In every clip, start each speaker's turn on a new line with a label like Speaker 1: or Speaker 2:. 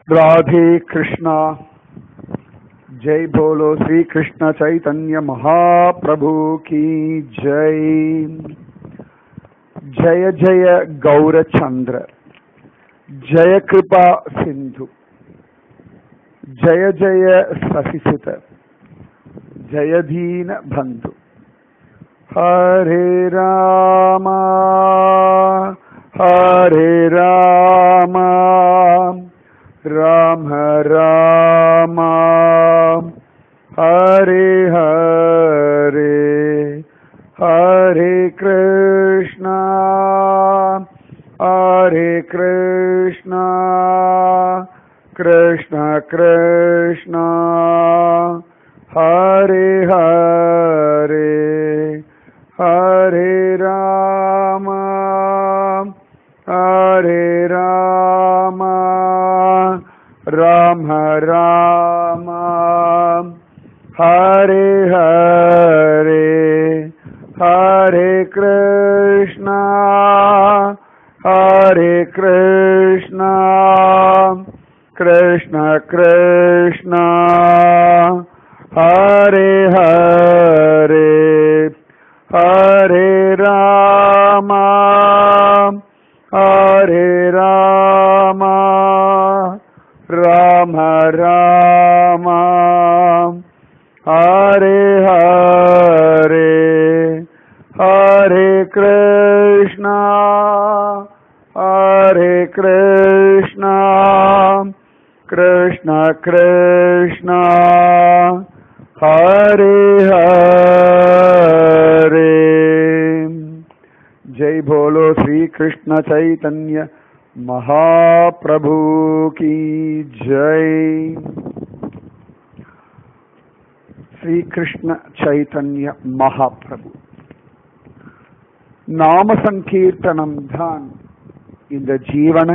Speaker 1: राधे कृष्णा जय बोलो श्री कृष्ण चैतन्य महाप्रभु की जय जय जय गौरचंद्र जय कृपा सिंधु जय जय शशिसुत जय दीन बंधु हरे रामा हरे रामा राम राम हरे हरे हरे कृष्णा हरे कृष्णा कृष्ण कृष्ण हरे हरे हरे राम हरे राम राम राम हरे हरे हरे कृष्णा हरे कृष्णा कृष्ण कृष्ण हरे हरे हरे राम हरे राम राम राम हरे हरे हरे कृष्णा हरे कृष्णा कृष्ण कृष्ण हरे हरे जय बोलो श्री कृष्ण चैतन्य महाप्रभु की जय श्री कृष्ण चैतन्य महाप्रभु நாம சங்கீர்த்தனம் தான் இந்த ஜீவனை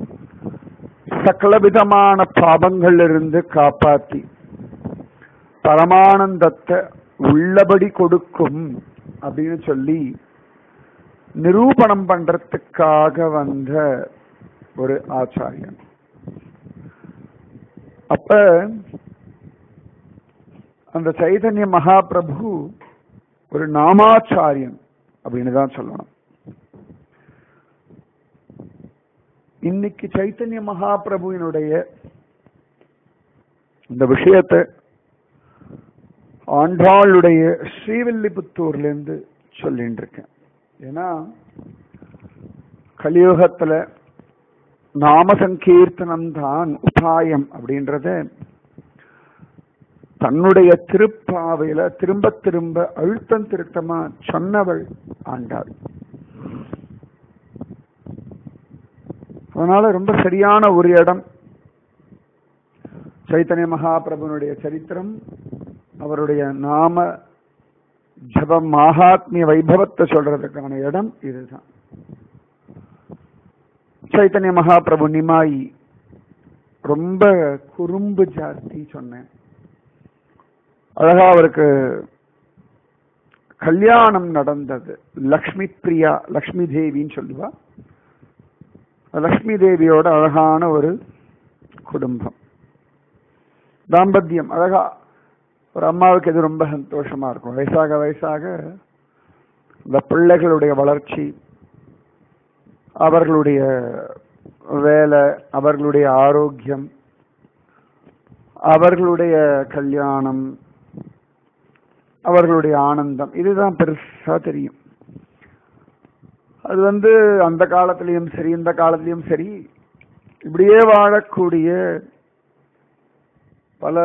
Speaker 1: சகலவிதமான பாபங்களிலிருந்து காப்பாத்தி பரமானந்தத்தை உள்ளபடி கொடுக்கும் அப்படின்னு சொல்லி நிரூபணம் பண்றதுக்காக வந்த ஒரு ஆச்சாரியன் அப்ப அந்த சைதன்ய மகாபிரபு ஒரு நாமாச்சாரியன் அப்படின்னு தான் சொல்லணும் இன்னைக்கு சைத்தன்ய மகாபிரபுவினுடைய இந்த விஷயத்தை ஆண்டாளுடைய ஸ்ரீவில்லிபுத்தூர்ல இருந்து சொல்லிட்டு இருக்கேன் ஏன்னா கலியுகத்துல நாம சங்கீர்த்தனம் தான் உபாயம் அப்படின்றத தன்னுடைய திருப்பாவையில திரும்ப திரும்ப அழுத்தம் திருத்தமா சொன்னவள் ஆண்டாள் அதனால ரொம்ப சரியான ஒரு இடம் சைத்தன்ய மகாபிரபுனுடைய சரித்திரம் அவருடைய நாம ஜபம் மகாத்மிய வைபவத்தை சொல்றதுக்கான இடம் இதுதான் சைத்தன்ய மகாபிரபு நிமாயி ரொம்ப குறும்பு ஜாஸ்தி சொன்னேன் அழகா அவருக்கு கல்யாணம் நடந்தது லக்ஷ்மி பிரியா லக்ஷ்மி தேவின்னு சொல்லுவா லக்ஷ்மி தேவியோட அழகான ஒரு குடும்பம் தாம்பத்தியம் அழகா ஒரு அம்மாவுக்கு இது ரொம்ப சந்தோஷமா இருக்கும் வயசாக வயசாக இந்த பிள்ளைகளுடைய வளர்ச்சி அவர்களுடைய வேலை அவர்களுடைய ஆரோக்கியம் அவர்களுடைய கல்யாணம் அவர்களுடைய ஆனந்தம் இதுதான் பெருசா தெரியும் அது வந்து அந்த காலத்திலையும் சரி இந்த காலத்திலையும் சரி இப்படியே வாழக்கூடிய பல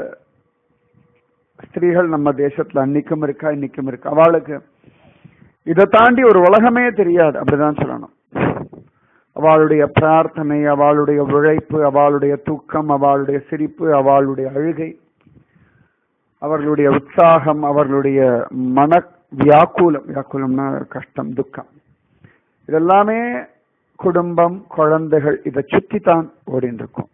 Speaker 1: ஸ்திரீகள் நம்ம தேசத்துல அன்னைக்கும் இருக்கா இன்னைக்கும் இருக்கா அவளுக்கு இதை தாண்டி ஒரு உலகமே தெரியாது அப்படிதான் சொல்லணும் அவளுடைய பிரார்த்தனை அவளுடைய உழைப்பு அவளுடைய தூக்கம் அவளுடைய சிரிப்பு அவளுடைய அழுகை அவர்களுடைய உற்சாகம் அவர்களுடைய மன வியாக்குலம் வியாக்குலம்னா கஷ்டம் துக்கம் இதெல்லாமே குடும்பம் குழந்தைகள் இதை சுத்தி தான் ஓடிட்டு இருக்கும்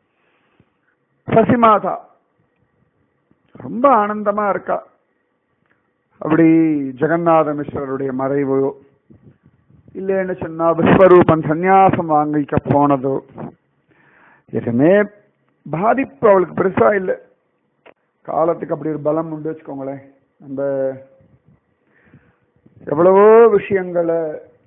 Speaker 1: சசிமாதா ரொம்ப ஆனந்தமா இருக்கா அப்படி ஜெகநாத மிஸ்வருடைய மறைவு இல்லைன்னு சொன்னா விஸ்வரூபன் சந்நியாசம் வாங்கிக்க போனதோ எதுவுமே பாதிப்பு அவளுக்கு பெருசா இல்லை காலத்துக்கு அப்படி ஒரு பலம் உண்டு வச்சுக்கோங்களேன் நம்ம எவ்வளவோ விஷயங்களை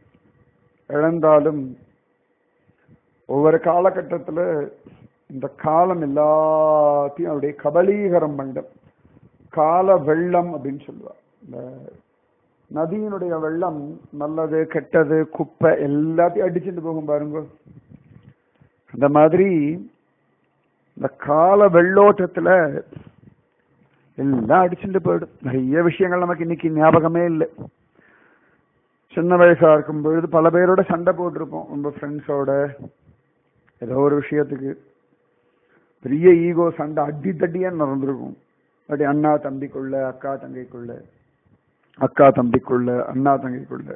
Speaker 1: இழந்தாலும் ஒவ்வொரு காலகட்டத்துல இந்த காலம் எல்லாத்தையும் அப்படியே கபலீகரம் பண்ணிடும் கால வெள்ளம் அப்படின்னு சொல்லுவா இந்த நதியினுடைய வெள்ளம் நல்லது கெட்டது குப்பை எல்லாத்தையும் அடிச்சுட்டு போகும் பாருங்க அந்த மாதிரி இந்த கால வெள்ளோட்டத்துல எல்லாம் அடிச்சுட்டு போயிடும் நிறைய விஷயங்கள் நமக்கு இன்னைக்கு ஞாபகமே இல்லை சின்ன வயசா இருக்கும் பொழுது பல பேரோட சண்டை போட்டிருப்போம் நம்ம ஃப்ரெண்ட்ஸோட ஏதோ ஒரு விஷயத்துக்கு பெரிய ஈகோ சண்டை அடி தட்டியா நடந்திருக்கும் அப்படி அண்ணா தம்பிக்குள்ள அக்கா தங்கைக்குள்ள அக்கா தம்பிக்குள்ள அண்ணா தங்கைக்குள்ள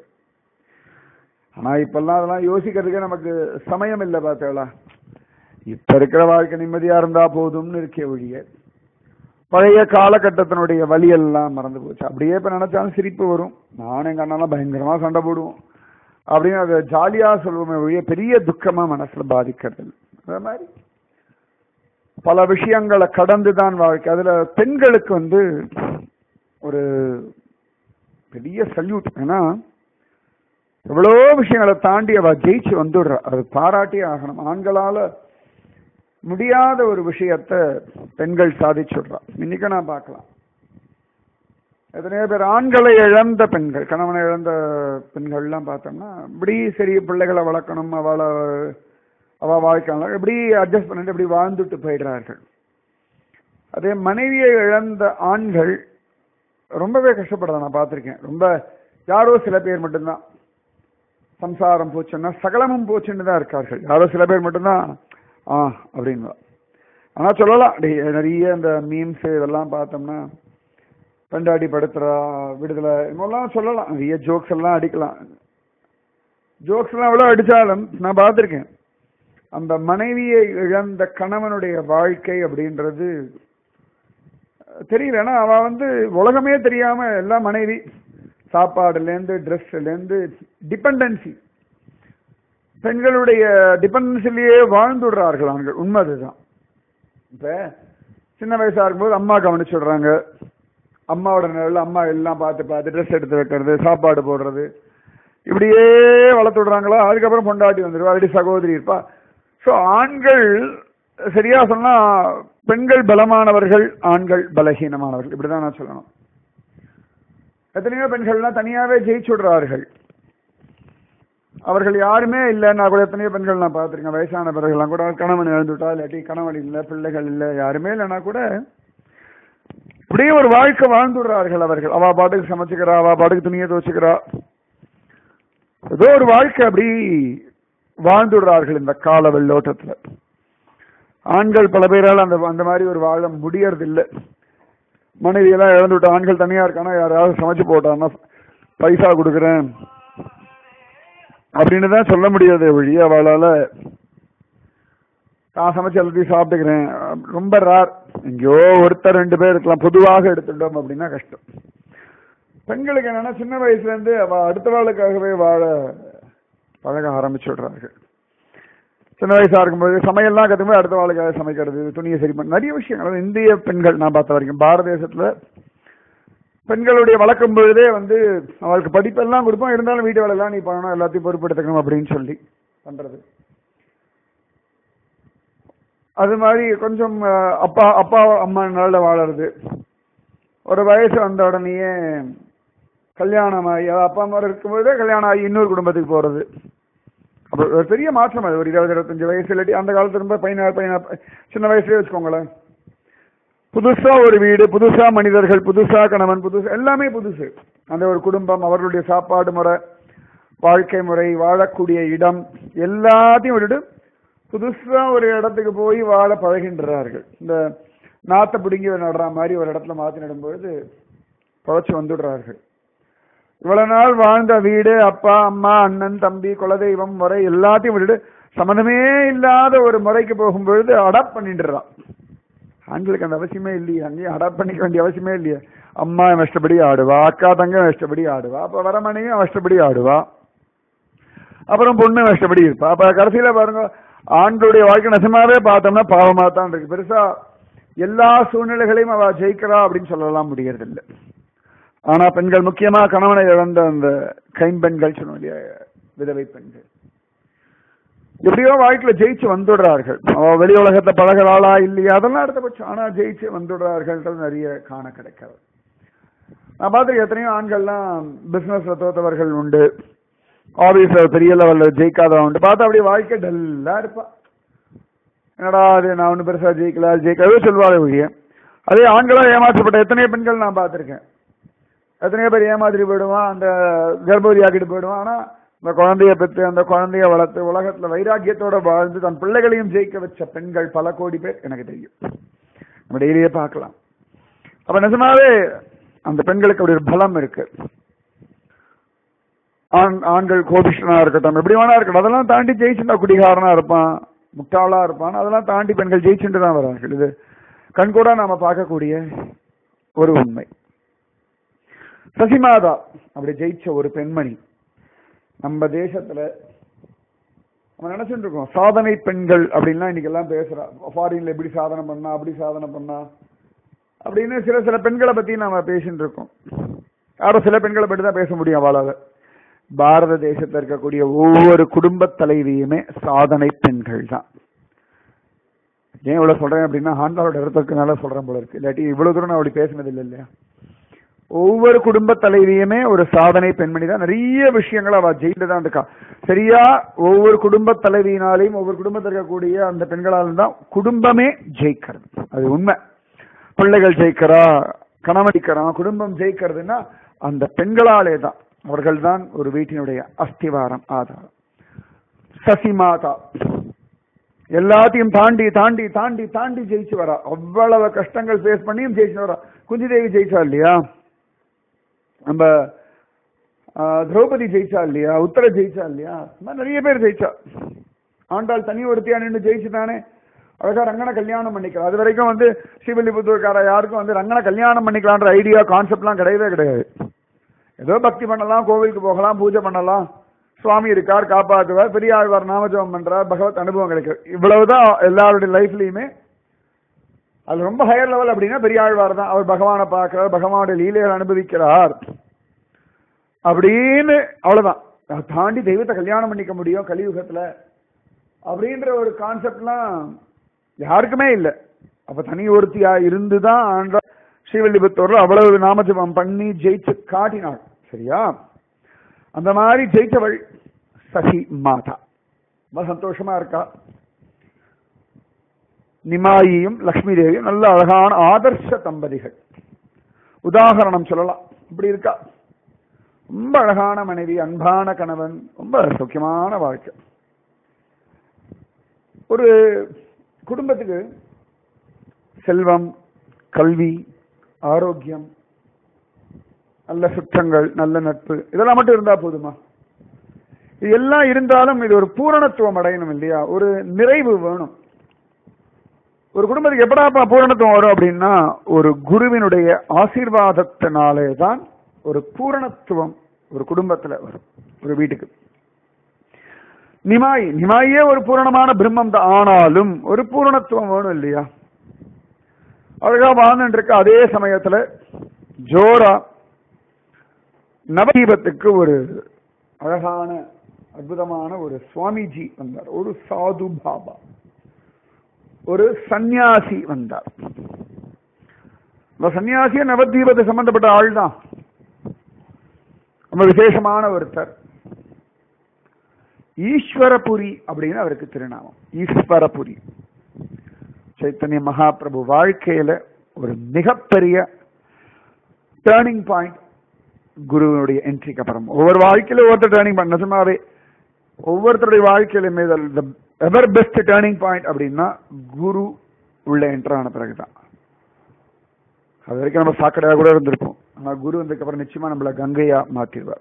Speaker 1: ஆனா இப்பெல்லாம் அதெல்லாம் யோசிக்கிறதுக்கே நமக்கு சமயம் இல்லை பார்த்தேளா இப்ப இருக்கிற வாழ்க்கை நிம்மதியா இருந்தா போதும்னு இருக்கே ஒழிய பழைய காலகட்டத்தினுடைய வழி எல்லாம் மறந்து போச்சு அப்படியே இப்ப நினைச்சாலும் சிரிப்பு வரும் நானும் எங்க அண்ணாலாம் பயங்கரமா சண்டை போடுவோம் அப்படின்னு அதை ஜாலியா சொல்லுவோமே ஒழிய பெரிய துக்கமா மனசுல பாதிக்கிறது இல்லை. அதே மாதிரி பல விஷயங்களை கடந்துதான் வாழ்க்கை அதுல பெண்களுக்கு வந்து ஒரு பெரிய சல்யூட் ஏன்னா எவ்வளோ விஷயங்களை தாண்டி அவ ஜெயிச்சு வந்துடுறா அது பாராட்டியே ஆகணும் ஆண்களால முடியாத ஒரு விஷயத்த பெண்கள் சாதிச்சுடுறா இன்னைக்கு நான் பார்க்கலாம் எத்தனையோ பேர் ஆண்களை இழந்த பெண்கள் கணவனை இழந்த பெண்கள்லாம் பார்த்தோம்னா இப்படி சரி பிள்ளைகளை வளர்க்கணும் அவளை அவ வாழ்க்கை எப்படி அட்ஜஸ்ட் பண்ணிட்டு இப்படி வாழ்ந்துட்டு போயிடுறார்கள் அதே மனைவியை இழந்த ஆண்கள் ரொம்பவே கஷ்டப்படுறத நான் பார்த்திருக்கேன் ரொம்ப யாரோ சில பேர் மட்டும்தான் சம்சாரம் போச்சுன்னா சகலமும் போச்சுன்னு தான் இருக்கார்கள் யாரோ சில பேர் மட்டும்தான் ஆ அப்படின்னு ஆனா சொல்லலாம் டேய், நிறைய இந்த மீம்ஸ் இதெல்லாம் பார்த்தோம்னா பெண்டாடி படுத்துறா விடுதலை இதெல்லாம் சொல்லலாம் நிறைய ஜோக்ஸ் எல்லாம் அடிக்கலாம் ஜோக்ஸ் எல்லாம் எவ்வளவு அடிச்சாலும் நான் பார்த்திருக்கேன் அந்த மனைவியை இழந்த கணவனுடைய வாழ்க்கை அப்படின்றது தெரியல ஏன்னா அவ வந்து உலகமே தெரியாம எல்லா மனைவி சாப்பாடுல இருந்து ட்ரெஸ்ல இருந்து டிபெண்டன்சி பெண்களுடைய டிபெண்டன்சிலேயே வாழ்ந்துடுறார்கள் ஆண்கள் உண்மை அதுதான் இப்ப சின்ன வயசா இருக்கும்போது அம்மா கவனிச்சுடுறாங்க அம்மாவோட நிழல் அம்மா எல்லாம் பார்த்து பார்த்து ட்ரெஸ் எடுத்து வைக்கிறது சாப்பாடு போடுறது இப்படியே வளர்த்து விடுறாங்களா அதுக்கப்புறம் பொண்டாட்டி வந்துருவா அப்படி சகோதரி இருப்பா ஸோ ஆண்கள் சரியா சொன்னா பெண்கள் பலமானவர்கள் ஆண்கள் பலகீனமானவர்கள் இப்படிதான் நான் சொல்லணும் எத்தனையோ பெண்கள்லாம் தனியாவே ஜெயிச்சு விடுறார்கள் அவர்கள் யாருமே இல்லைன்னா கூட எத்தனையோ பெண்கள் நான் பார்த்திருக்கேன் வயசான பிறகுலாம் கூட கணவன் இழந்துட்டா இல்லாட்டி கணவன் இல்லை பிள்ளைகள் இல்லை யாருமே இல்லைன்னா கூட இப்படியே ஒரு வாழ்க்கை வாழ்ந்துடுறார்கள் அவர்கள் அவ பாட்டுக்கு சமைச்சுக்கிறா அவ பாட்டுக்கு துணியை துவச்சுக்கிறா ஏதோ ஒரு வாழ்க்கை அப்படி வாழ்ந்துடுறார்கள் இந்த கால வெள்ளோட்டத்துல ஆண்கள் பல பேரால் அந்த அந்த மாதிரி ஒரு வாழ முடியறது இல்லை மனைவி எல்லாம் இழந்து விட்ட ஆண்கள் தனியா இருக்கானா யாராவது சமைச்சு போட்டான்னா பைசா கொடுக்குறேன் அப்படின்னு தான் சொல்ல முடியாது ஒழிய அவளால நான் சமைச்சு எல்லாத்தையும் சாப்பிட்டுக்கிறேன் ரொம்ப ரார் எங்கேயோ ஒருத்தர் ரெண்டு பேர் இருக்கலாம் பொதுவாக எடுத்துட்டோம் அப்படின்னா கஷ்டம் பெண்களுக்கு என்னன்னா சின்ன வயசுல இருந்து அவ அடுத்த வாழ்க்காகவே வாழ பழக ஆரம்பிச்சு விடுறார்கள் சின்ன வயசா இருக்கும்போது சமையல்லாம் கத்துக்கும்போது அடுத்த வாழ்க்காக சமைக்கிறது துணியை சரி பண்ண நிறைய விஷயங்கள் அதாவது இந்திய பெண்கள் நான் பார்த்த வரைக்கும் பாரத தேசத்துல பெண்களுடைய வளர்க்கும் பொழுதே வந்து அவளுக்கு படிப்பெல்லாம் கொடுப்போம் இருந்தாலும் வீட்டு வேலை எல்லாம் நீ பண்ணணும் எல்லாத்தையும் பொறுப்பெடுத்துக்கணும் அப்படின்னு சொல்லி பண்றது அது மாதிரி கொஞ்சம் அஹ், அப்பா அப்பா அம்மா நல்ல வாழறது ஒரு வயசு வந்த உடனேயே கல்யாணம் ஆகி அதாவது அப்பா அம்மா இருக்கும்போதே கல்யாணம் ஆகி இன்னொரு குடும்பத்துக்கு போறது அப்ப ஒரு பெரிய மாற்றம் அது ஒரு இருபது இருபத்தஞ்சு வயசு இல்லாட்டி அந்த காலத்துல ரொம்ப பதினாறு பதினாறு சின்ன வயசுலயே வச்சுக்கோங்களேன் புதுசா ஒரு வீடு புதுசா மனிதர்கள் புதுசா கணவன் புதுசு எல்லாமே புதுசு அந்த ஒரு குடும்பம் அவர்களுடைய சாப்பாடு முறை வாழ்க்கை முறை வாழக்கூடிய இடம் எல்லாத்தையும் விட்டுட்டு புதுசா ஒரு இடத்துக்கு போய் வாழ பழகின்றார்கள் இந்த நாத்தை பிடுங்கி நடுற மாதிரி ஒரு இடத்துல மாத்தி நடும்பொழுது புழைச்சு வந்துடுறார்கள் இவ்வளவு நாள் வாழ்ந்த வீடு அப்பா அம்மா அண்ணன் தம்பி குலதெய்வம் முறை எல்லாத்தையும் விட்டுட்டு சம்மந்தமே இல்லாத ஒரு முறைக்கு போகும்பொழுது அடாப்ட் பண்ணிடுறான் ஆண்களுக்கு அந்த அவசியமே இல்லையே அங்கேயும் அடாப்ட் பண்ணிக்க வேண்டிய அவசியமே இல்லையே அம்மா இவன் இஷ்டப்படி ஆடுவா அக்கா தங்க இவன் இஷ்டப்படி ஆடுவா அப்ப வர மனைவி அவன் இஷ்டப்படி ஆடுவா அப்புறம் பொண்ணு இவன் இஷ்டப்படி இருப்பா அப்ப கடைசியில பாருங்க ஆண்களுடைய வாழ்க்கை நிஜமாவே பார்த்தோம்னா பாவமா தான் இருக்கு பெருசா எல்லா சூழ்நிலைகளையும் அவ ஜெயிக்கிறா அப்படின்னு சொல்லலாம் முடியறதில்லை ஆனா பெண்கள் முக்கியமா கணவனை இழந்த அந்த கைம்பெண்கள் சொன்னோம் இல்லையா விதவை பெண்கள் எப்படியோ வாழ்க்கையில ஜெயிச்சு வந்துடுறார்கள் அவ வெளி உலகத்தை பழகிறாளா இல்லையா அதெல்லாம் அடுத்த பட்சம் ஆனா ஜெயிச்சு வந்துடுறார்கள் நிறைய காண கிடைக்கிறது நான் பார்த்துருக்கேன் எத்தனையோ ஆண்கள்லாம் பிசினஸ்ல தோத்தவர்கள் உண்டு ஆபீஸ்ல பெரிய லெவல்ல ஜெயிக்காதவன் உண்டு பார்த்தா அப்படியே வாழ்க்கை டல்லா இருப்பா என்னடா அது நான் ஒன்றும் பெருசா ஜெயிக்கல ஜெயிக்கவே சொல்வாரு ஒழிய அதே ஆண்களா ஏமாற்றப்பட்ட எத்தனையோ பெண்கள் நான் பார்த்திருக்கேன் எத்தனையோ பேர் ஏமாத்திட்டு போயிடுவான் அந்த கர்ப்பவதி ஆக்கிட்டு போயிடுவான் ஆனா அந்த குழந்தைய பெற்று அந்த குழந்தைய வளர்த்து உலகத்துல வைராக்கியத்தோட வாழ்ந்து தன் பிள்ளைகளையும் ஜெயிக்க வச்ச பெண்கள் பல கோடி பேர் எனக்கு தெரியும் நம்ம டெய்லியே பார்க்கலாம் அப்ப நிஜமாவே அந்த பெண்களுக்கு அப்படி ஒரு பலம் இருக்கு ஆண் ஆண்கள் கோபிஷ்டனா இருக்கட்டும் எப்படி வேணா இருக்கட்டும் அதெல்லாம் தாண்டி ஜெயிச்சுட்டா குடிகாரனா இருப்பான் முட்டாளா இருப்பான் அதெல்லாம் தாண்டி பெண்கள் ஜெயிச்சுட்டு தான் வரார்கள் இது கண்கூடா நாம பார்க்கக்கூடிய ஒரு உண்மை சசிமாதா அப்படி ஜெயிச்ச ஒரு பெண்மணி நம்ம தேசத்துல நம்ம நினைச்சுட்டு இருக்கோம் சாதனை பெண்கள் அப்படின்லாம் இன்னைக்கு எல்லாம் பேசுறா ஃபாரின்ல எப்படி சாதனை பண்ணா அப்படி சாதனை பண்ணா அப்படின்னு சில சில பெண்களை பத்தி நாம பேசிட்டு இருக்கோம் யாரும் சில பெண்களை பற்றி தான் பேச முடியும் அவளால பாரத தேசத்துல இருக்கக்கூடிய ஒவ்வொரு குடும்ப தலைவியுமே சாதனை பெண்கள் தான் ஏன் இவ்வளவு சொல்றேன் அப்படின்னா ஆண்டாளோட இடத்துக்குனால சொல்றேன் போல இருக்கு இல்லாட்டி இவ்வளவு தூரம் நான் அப்படி பேசினது இல்லை இல்லையா ஒவ்வொரு குடும்ப தலைவியுமே ஒரு சாதனை பெண்மணி தான் நிறைய விஷயங்களை அவ ஜெயில தான் இருக்கா சரியா ஒவ்வொரு குடும்ப தலைவியினாலையும் ஒவ்வொரு குடும்பத்தில் இருக்கக்கூடிய அந்த பெண்களாலும் தான் குடும்பமே ஜெயிக்கிறது அது உண்மை பிள்ளைகள் ஜெயிக்கிறா கணவன் ஜெயிக்கிறான் குடும்பம் ஜெயிக்கிறதுன்னா அந்த பெண்களாலே தான் அவர்கள் தான் ஒரு வீட்டினுடைய அஸ்திவாரம் ஆதாரம் சசிமாதா எல்லாத்தையும் தாண்டி தாண்டி தாண்டி தாண்டி ஜெயிச்சு வரா அவ்வளவு கஷ்டங்கள் ஃபேஸ் பண்ணியும் ஜெயிச்சு வரா குந்தி தேவி ஜெயிச்சா இல்லையா நம்ம திரௌபதி ஜெயிச்சா இல்லையா உத்தர ஜெயிச்சா இல்லையா இந்த மாதிரி நிறைய பேர் ஜெயிச்சா ஆண்டாள் தனி ஒருத்தியா நின்று ஜெயிச்சுதானே அழகா ரங்கனை கல்யாணம் பண்ணிக்கலாம் அது வரைக்கும் வந்து ஸ்ரீவில்லிபுத்தூர்கார யாருக்கும் வந்து ரங்கனை கல்யாணம் பண்ணிக்கலான்ற ஐடியா கான்செப்ட்லாம் கிடையவே கிடையாது ஏதோ பக்தி பண்ணலாம் கோவிலுக்கு போகலாம் பூஜை பண்ணலாம் சுவாமி இருக்கார் காப்பாற்றுவார் பெரியாழ்வார் நாமஜபம் பண்றார் பகவத் அனுபவம் கிடைக்கும் இவ்வளவுதான் எல்லாருடைய லைஃப்லயுமே அது ரொம்ப ஹையர் லெவல் அப்படின்னா பெரியாழ்வார் தான் அவர் பகவானை பார்க்கிறார் பகவானுடைய லீலைகள் அனுபவிக்கிறார் அப்படின்னு அவ்வளவுதான் அதை தாண்டி தெய்வத்தை கல்யாணம் பண்ணிக்க முடியும் கலியுகத்துல அப்படின்ற ஒரு கான்செப்ட்லாம் யாருக்குமே இல்லை அப்ப தனி ஒருத்தியா இருந்துதான் ஆண்ட ஸ்ரீவல்லிபுத்தூர்ல அவ்வளவு நாமஜபம் பண்ணி ஜெயிச்சு காட்டினாள் சரியா அந்த மாதிரி ஜெயிச்சவள் சசி மாதா ரொம்ப சந்தோஷமா இருக்கா நிமாயியும் லக்ஷ்மி தேவியும் நல்ல அழகான ஆதர்ஷ தம்பதிகள் உதாகரணம் சொல்லலாம் இப்படி இருக்கா ரொம்ப அழகான மனைவி அன்பான கணவன் ரொம்ப சௌக்கியமான வாழ்க்கை ஒரு குடும்பத்துக்கு செல்வம் கல்வி ஆரோக்கியம் நல்ல சுற்றங்கள் நல்ல நட்பு இதெல்லாம் மட்டும் இருந்தா போதுமா இது எல்லாம் இருந்தாலும் இது ஒரு பூரணத்துவம் அடையணும் இல்லையா ஒரு நிறைவு வேணும் ஒரு குடும்பத்துக்கு எப்படாப்பா பூரணத்துவம் வரும் அப்படின்னா ஒரு குருவினுடைய ஆசீர்வாதத்தினாலே தான் ஒரு பூரணத்துவம் ஒரு குடும்பத்துல வரும் ஒரு வீட்டுக்கு நிமாய் நிமாயே ஒரு பூரணமான பிரம்மம் தான் ஆனாலும் ஒரு பூரணத்துவம் வேணும் இல்லையா அழகா வாழ்ந்துட்டு இருக்க அதே சமயத்துல ஜோரா நவதீபத்துக்கு ஒரு அழகான அற்புதமான ஒரு சுவாமிஜி வந்தார் ஒரு சாது பாபா ஒரு சந்நியாசி வந்தார் இந்த சன்னியாசிய நவதீபத்தை சம்பந்தப்பட்ட ஆள் தான் ரொம்ப விசேஷமான ஒருத்தர் ஈஸ்வரபுரி அப்படின்னு அவருக்கு திருநாமம் ஈஸ்வரபுரி சைத்தன்ய மகாபிரபு வாழ்க்கையில ஒரு மிகப்பெரிய டேர்னிங் பாயிண்ட் குருவனுடைய என்ட்ரிக்கு அப்புறம் ஒவ்வொரு வாழ்க்கையில ஒவ்வொருத்தர் டேர்னிங் பாயிண்ட் நிஜமாவே ஒவ்வொருத்தருடைய வாழ்க்கையிலுமே எவர் பெஸ்ட் டேர்னிங் பாயிண்ட் அப்படின்னா குரு உள்ள என்டர் ஆன பிறகுதான் அது வரைக்கும் நம்ம சாக்கடையா கூட இருந்திருப்போம் ஆனா குரு வந்ததுக்கு அப்புறம் நிச்சயமா நம்மள கங்கையா மாத்திடுவார்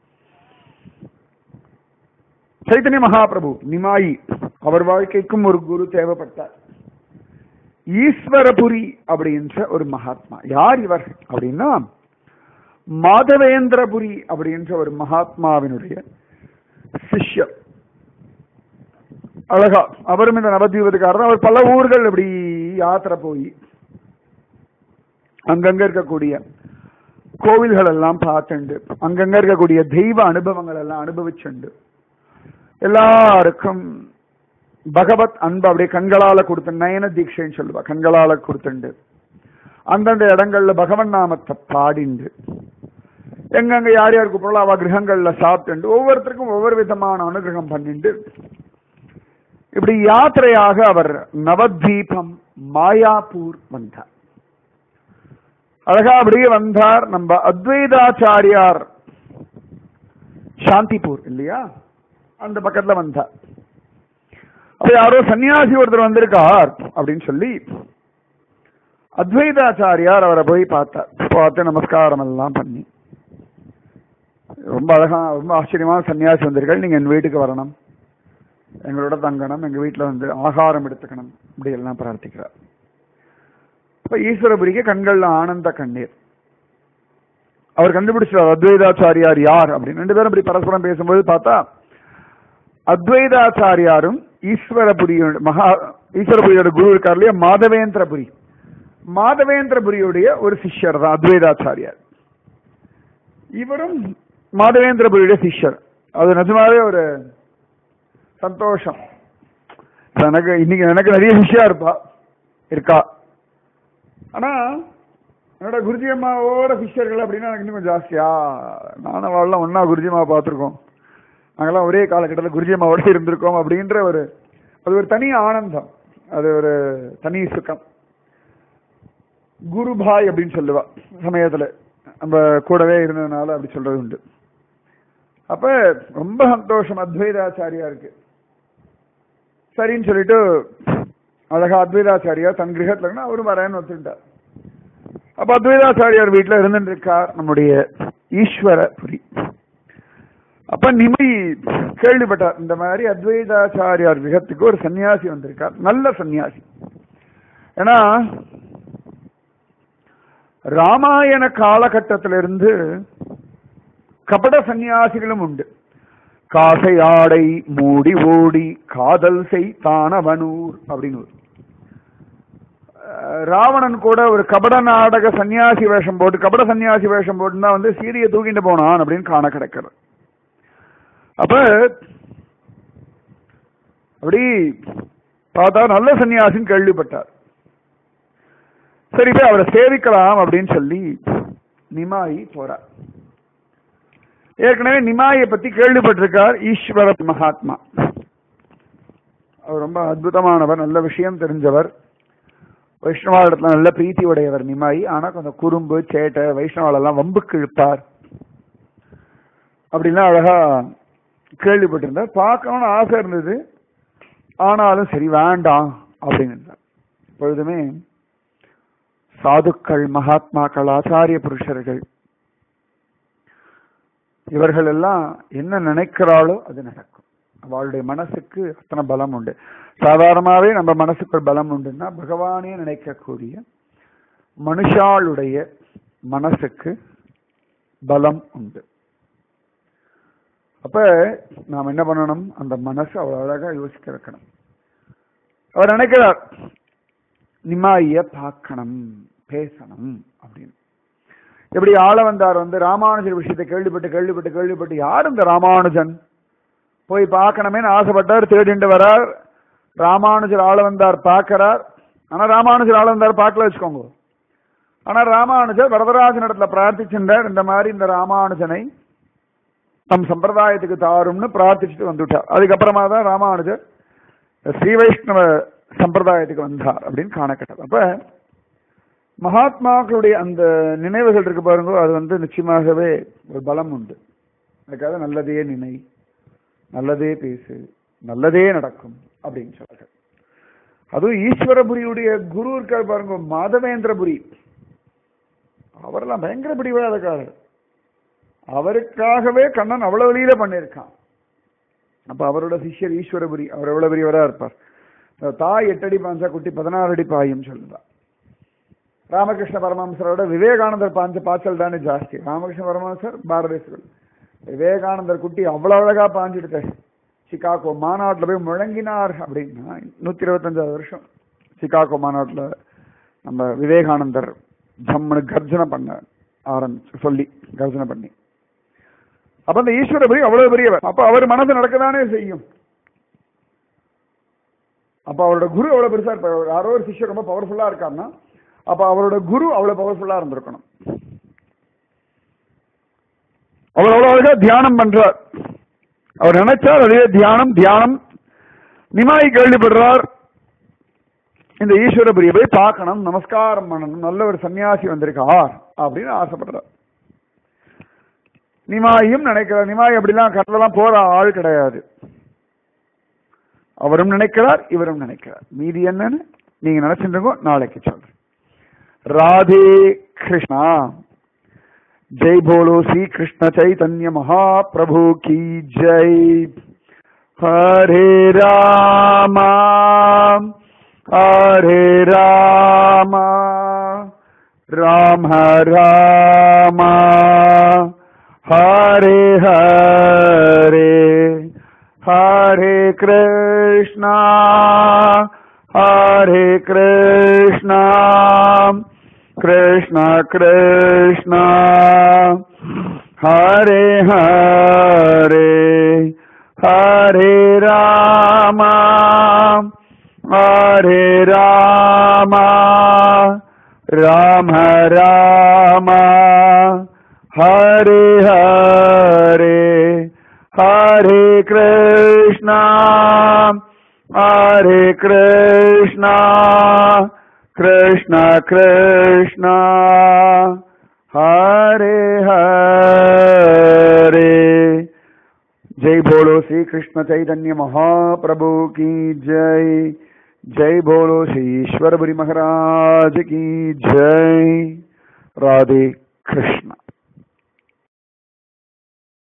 Speaker 1: சைத்தன்ய மகாபிரபு நிமாயி அவர் வாழ்க்கைக்கும் ஒரு குரு தேவைப்பட்டார் ஈஸ்வரபுரி அப்படின்ற ஒரு மகாத்மா யார் இவர் அப்படின்னா மாதவேந்திரபுரி அப்படின்ற ஒரு மகாத்மாவினுடைய சிஷ்யர் அழகா அவரும் இந்த நவதீபத்துக்காரர் அவர் பல ஊர்கள் இப்படி யாத்திரை போய் அங்கங்க இருக்கக்கூடிய கோவில்கள் எல்லாம் பார்த்துண்டு அங்கங்க இருக்கக்கூடிய தெய்வ அனுபவங்கள் எல்லாம் அனுபவிச்சுண்டு எல்லாருக்கும் பகவத் அன்பு அப்படியே கண்களால கொடுத்து நயன தீட்சைன்னு சொல்லுவா கண்களால கொடுத்துண்டு அந்தந்த இடங்கள்ல பகவன் நாமத்தை பாடிண்டு எங்கெங்க யார் யாருக்கு பொருள் அவ கிரகங்கள்ல சாப்பிட்டு ஒவ்வொருத்தருக்கும் ஒவ்வொரு விதமான அனுகிரகம் பண்ணிண்டு இப்படி யாத்திரையாக அவர் நவத்வீபம் மாயாப்பூர் வந்தார் அழகா அப்படியே வந்தார் நம்ம அத்வைதாச்சாரியார் சாந்திபூர் இல்லையா அந்த பக்கத்துல வந்தார் அப்ப யாரோ சன்னியாசி ஒருத்தர் வந்திருக்கார் அப்படின்னு சொல்லி அத்வைதாச்சாரியார் அவரை போய் பார்த்தார் பார்த்து நமஸ்காரம் எல்லாம் பண்ணி ரொம்ப அழகா ரொம்ப ஆச்சரியமான சன்னியாசி வந்திருக்காள் நீங்க என் வீட்டுக்கு வரணும் எங்களோட தங்கணும் எங்க வீட்டுல வந்து ஆகாரம் எடுத்துக்கணும் இப்படி எல்லாம் பிரார்த்திக்கிறார் இப்ப ஈஸ்வரபுரிக்கு கண்கள்ல ஆனந்த கண்ணீர் அவர் கண்டுபிடிச்சார் அத்வைதாச்சாரியார் யார் அப்படின்னு ரெண்டு பேரும் இப்படி பரஸ்பரம் பேசும்போது பார்த்தா அத்வைதாச்சாரியாரும் ஈஸ்வரபுரியோட மகா ஈஸ்வரபுரியோட குரு இருக்கார் இல்லையா மாதவேந்திரபுரி மாதவேந்திரபுரியுடைய ஒரு சிஷ்யர் தான் அத்வைதாச்சாரியார் இவரும் மாதவேந்திரபுரியுடைய சிஷ்யர் அது நிஜமாவே ஒரு சந்தோஷம் எனக்கு இன்னைக்கு எனக்கு நிறைய சிஷ்யா இருப்பா இருக்கா ஆனா என்னோட குருஜி அம்மாவோட சிஷ்யர்கள் அப்படின்னா எனக்கு இன்னும் கொஞ்சம் ஜாஸ்தியா நானும் அவள்லாம் ஒன்னா குருஜி அம்மா பார்த்துருக்கோம் நாங்கெல்லாம் ஒரே காலகட்டத்தில் குருஜி அம்மாவோட இருந்திருக்கோம் அப்படின்ற ஒரு அது ஒரு தனி ஆனந்தம் அது ஒரு தனி சுகம் குருபாய் அப்படின்னு சொல்லுவா சமயத்துல நம்ம கூடவே இருந்ததுனால அப்படி சொல்றது உண்டு அப்ப ரொம்ப சந்தோஷம் அத்வைதாச்சாரியா இருக்கு சரின்னு சொல்லிட்டு அழகா அத்வைதாச்சாரியா தன் கிரகத்துல இருந்தா அவரும் வரேன்னு ஒத்துட்டார் அப்ப அத்வைதாச்சாரியார் வீட்டுல இருந்துட்டு இருக்கார் நம்முடைய ஈஸ்வரபுரி அப்ப நிமை கேள்விப்பட்டார் இந்த மாதிரி அத்வைதாச்சாரியார் விகத்துக்கு ஒரு சன்னியாசி வந்திருக்கார் நல்ல சன்னியாசி ஏன்னா ராமாயண காலகட்டத்திலிருந்து கபட சன்னியாசிகளும் உண்டு காசை ஆடை மூடி ஓடி காதல் செய் தானவனூர் அப்படின்னு ஒரு ராவணன் கூட ஒரு கபட நாடக சன்னியாசி வேஷம் போட்டு கபட சன்னியாசி வேஷம் போட்டு தான் வந்து சீரிய தூக்கிட்டு போனான் அப்படின்னு காண கிடைக்கிறது அப்ப அப்படி பார்த்தா நல்ல சன்னியாசின்னு கேள்விப்பட்டார் சரி போய் அவரை சேவிக்கலாம் அப்படின்னு சொல்லி நிமாயி போறார் ஏற்கனவே நிமாயை பத்தி கேள்விப்பட்டிருக்கார் ஈஸ்வர மகாத்மா அவர் ரொம்ப அற்புதமானவர் நல்ல விஷயம் தெரிஞ்சவர் வைஷ்ணவாளிடத்துல நல்ல பிரீத்தி உடையவர் நிமாயி ஆனா கொஞ்சம் குறும்பு சேட்டை வைஷ்ணவாலெல்லாம் வம்புக்கு இழுப்பார் அப்படின்னா அழகா கேள்விப்பட்டிருந்தார் பார்க்கணும்னு ஆசை இருந்தது ஆனாலும் சரி வேண்டாம் அப்படின்னு இருந்தார் எப்பொழுதுமே சாதுக்கள் மகாத்மாக்கள் ஆச்சாரிய புருஷர்கள் இவர்கள் எல்லாம் என்ன நினைக்கிறாளோ அது நடக்கும் அவளுடைய மனசுக்கு அத்தனை பலம் உண்டு சாதாரணமாவே நம்ம மனசுக்குள் பலம் உண்டுன்னா பகவானே நினைக்கக்கூடிய மனுஷாளுடைய மனசுக்கு பலம் உண்டு அப்ப நாம் என்ன பண்ணணும் அந்த மனசு அவ்வளவு அழகா யோசிக்க வைக்கணும் அவர் நினைக்கிறார் நிமாய பார்க்கணும் பேசணும் அப்படின்னு எப்படி ஆள வந்தார் வந்து ராமானுஜர் விஷயத்தை கேள்விப்பட்டு கேள்விப்பட்டு கேள்விப்பட்டு யார் இந்த ராமானுஜன் போய் பார்க்கணுமேனு ஆசைப்பட்டார் தேடிண்டு வரார் ராமானுஜர் ஆள வந்தார் பார்க்கிறார் ஆனா ராமானுஜர் ஆள வந்தார் பார்க்கல வச்சுக்கோங்க ஆனா ராமானுஜர் வரதராஜன் இடத்துல பிரார்த்திச்சிருந்தார் இந்த மாதிரி இந்த ராமானுஜனை நம் சம்பிரதாயத்துக்கு தாரும்னு பிரார்த்திச்சுட்டு வந்துட்டார் அதுக்கப்புறமா தான் ராமானுஜர் ஸ்ரீ வைஷ்ணவ சம்பிரதாயத்துக்கு வந்தார் அப்படின்னு காணக்கட்டது அப்ப மகாத்மாக்களுடைய அந்த நினைவுகள் இருக்கு பாருங்க அது வந்து நிச்சயமாகவே ஒரு பலம் உண்டு அதுக்காக நல்லதே நினை நல்லதே பேசு நல்லதே நடக்கும் அப்படின்னு சொல்றாரு அதுவும் ஈஸ்வரபுரியுடைய குரு இருக்கார் பாருங்க மாதவேந்திரபுரி அவரெல்லாம் பயங்கர பிடிவாதக்காரர் அவருக்காகவே கண்ணன் அவ்வளவு வெளியில பண்ணியிருக்கான் அப்ப அவரோட சிஷ்யர் ஈஸ்வரபுரி அவர் எவ்வளவு பெரியவரா இருப்பார் தாய் எட்டு அடி பாஞ்சா குட்டி பதினாறு அடி பாயும் சொல்லுதா ராமகிருஷ்ண பரமஹம்சரோட விவேகானந்தர் பாஞ்ச பாய்ச்சல் தானே ஜாஸ்தி ராமகிருஷ்ண பரமஹம்சர் பாரதேசர்கள் விவேகானந்தர் குட்டி அவ்வளவு அழகா பாஞ்சிடுத்த சிகாகோ மாநாட்டில் போய் முழங்கினார் அப்படின்னா நூத்தி இருபத்தஞ்சாவது வருஷம் சிகாகோ மாநாட்டில் நம்ம விவேகானந்தர் ஜம்முன்னு கர்ஜனை பண்ண ஆரம்பிச்சு சொல்லி கர்ஜனை பண்ணி அப்ப அந்த ஈஸ்வரபுரி அவ்வளவு பெரியவர் அப்ப அவர் மனசு நடக்கதானே செய்யும் அப்ப அவரோட குரு அவ்வளவு பெருசா இருப்பார் யாரோ ஒரு சிஷ்யர் ரொம்ப பவர்ஃபுல்லா இருக்காருன்னா அப்ப அவரோட குரு அவ்வளவு பவர்ஃபுல்லா இருந்திருக்கணும் அவர் அவ்வளவு அழகா தியானம் பண்றார் அவர் நினைச்சார் அதே தியானம் தியானம் நிமாய் கேள்விப்படுறார் இந்த ஈஸ்வரபுரியை போய் பார்க்கணும் நமஸ்காரம் பண்ணணும் நல்ல ஒரு சன்னியாசி வந்திருக்கார் அப்படின்னு ஆசைப்படுறார் நிமாயும் நினைக்கிறார் நிமாய் அப்படிலாம் கடலெல்லாம் போற ஆள் கிடையாது அவரும் நினைக்கிறார் இவரும் நினைக்கிறார் மீதி என்னன்னு நீங்க நினைச்சிருக்கோ நாளைக்கு சொல்றேன் ராதே கிருஷ்ணா ஜெய் போலோ ஸ்ரீ கிருஷ்ண சைதன்ய மகாபிரபு கி ஜெய் ஹரே ராமா ஹரே ராமா ராம ராமா ஹரே ஹரே ஹரே கிருஷ்ணா ஹரே கிருஷ்ணா கிருஷ்ண கிருஷ்ணா ஹரே ஹரே ஹரே ராமா ஹரே ராமா ராம ராமா ஹரே ஹரே ஹரே கிருஷ்ணா ஹரே கிருஷ்ணா கிருஷ்ண கிருஷ்ணா ஹரே ஹரே जय बोलो श्री कृष्ण चैतन्य महाप्रभु की जय जय बोलो श्री ईश्वरपुरी महाराज की जय राधे कृष्ण